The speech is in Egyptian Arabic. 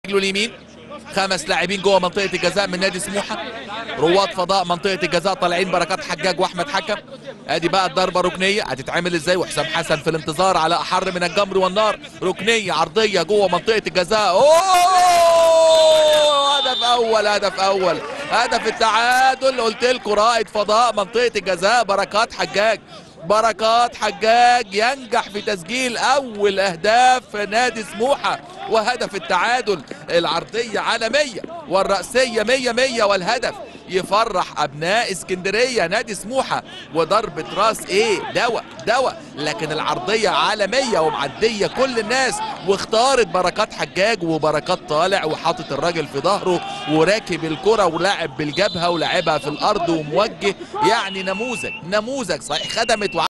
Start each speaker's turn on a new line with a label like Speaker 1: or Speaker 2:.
Speaker 1: برجله اليمين خمس لاعبين جوه منطقه الجزاء من نادي سموحه رواد فضاء منطقه الجزاء طالعين بركات حجاج واحمد حكم ادي بقى الضربه ركنيه هتتعمل ازاي وحسام حسن في الانتظار على احر من الجمر والنار ركنيه عرضيه جوه منطقه الجزاء اوه هدف اول هدف اول هدف التعادل قلت لكم رائد فضاء منطقه الجزاء بركات حجاج بركات حجاج ينجح في تسجيل اول اهداف نادي سموحه وهدف التعادل العرضيه على 100 والراسيه 100 100 والهدف يفرح ابناء اسكندريه نادي سموحه وضربه راس ايه دواء دواء لكن العرضيه عالميه ومعديه كل الناس واختارت بركات حجاج وبركات طالع وحاطط الراجل في ظهره وراكب الكره ولعب بالجبهه ولعبها في الارض وموجه يعني نموذج نموذج صحيح خدمت